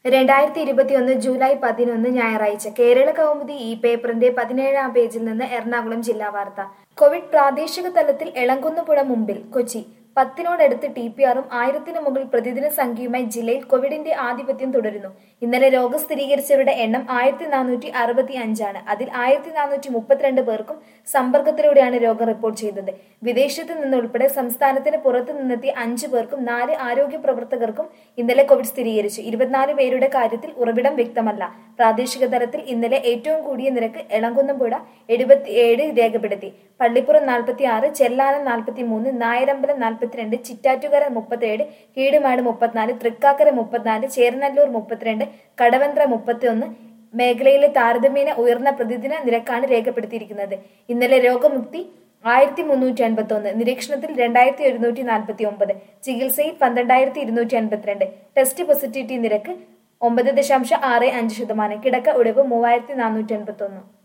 രണ്ടായിരത്തി ഇരുപത്തിയൊന്ന് ജൂലൈ പതിനൊന്ന് ഞായറാഴ്ച കേരള കൗമുദി ഈ പേപ്പറിന്റെ പതിനേഴാം പേജിൽ നിന്ന് എറണാകുളം ജില്ലാ വാർത്ത കോവിഡ് പ്രാദേശിക തലത്തിൽ എളങ്കുന്നുപുഴ മുമ്പിൽ കൊച്ചി പത്തിനോടടുത്ത് ടി പി ആറും ആയിരത്തിന് മുകളിൽ പ്രതിദിന സംഖ്യയുമായി ജില്ലയിൽ കോവിഡിന്റെ ആധിപത്യം തുടരുന്നു ഇന്നലെ രോഗം സ്ഥിരീകരിച്ചവരുടെ എണ്ണം ആയിരത്തി നാനൂറ്റി അറുപത്തി അഞ്ചാണ് അതിൽ ആയിരത്തി നാനൂറ്റി മുപ്പത്തിരണ്ട് പേർക്കും സമ്പർക്കത്തിലൂടെയാണ് രോഗം റിപ്പോർട്ട് ചെയ്തത് വിദേശത്ത് നിന്നുൾപ്പെടെ സംസ്ഥാനത്തിന് പുറത്തു നിന്നെത്തിയ അഞ്ചു പേർക്കും നാല് ആരോഗ്യ പ്രവർത്തകർക്കും ഇന്നലെ കോവിഡ് സ്ഥിരീകരിച്ചു ഇരുപത്തിനാല് പേരുടെ കാര്യത്തിൽ ഉറവിടം വ്യക്തമല്ല പ്രാദേശിക തലത്തിൽ ഇന്നലെ ഏറ്റവും കൂടിയ നിരക്ക് എളങ്കുന്നമ്പുഴ എഴുപത്തിയേഴ് രേഖപ്പെടുത്തി പള്ളിപ്പുറം നാൽപ്പത്തി ആറ് ചെല്ലാനം നാൽപ്പത്തി മൂന്ന് നായരമ്പലം നാൽപ്പത്തിരണ്ട് ചിറ്റാറ്റുകര മുപ്പത്തിയേഴ് കീടുമാട് മുപ്പത്തിനാല് തൃക്കാക്കര മുപ്പത്തിനാല് ചേർനല്ലൂർ മുപ്പത്തിരണ്ട് കടവന്ത്ര മുപ്പത്തിയൊന്ന് മേഖലയിലെ താരതമ്യേന ഉയർന്ന പ്രതിദിന നിരക്കാണ് രേഖപ്പെടുത്തിയിരിക്കുന്നത് ഇന്നലെ രോഗമുക്തി ആയിരത്തി മുന്നൂറ്റി അൻപത്തി ഒന്ന് നിരീക്ഷണത്തിൽ രണ്ടായിരത്തി ഒരുന്നൂറ്റി നാൽപ്പത്തി ഒമ്പത് ചികിത്സയിൽ പന്ത്രണ്ടായിരത്തി ഇരുന്നൂറ്റി അൻപത്തിരണ്ട് ടെസ്റ്റ് പോസിറ്റിവിറ്റി നിരക്ക് ഒമ്പത് ദശാംശം ആറ് അഞ്ച് ശതമാനം കിടക്ക ഒഴിവ് മൂവായിരത്തി നാനൂറ്റി അൻപത്തി ഒന്ന്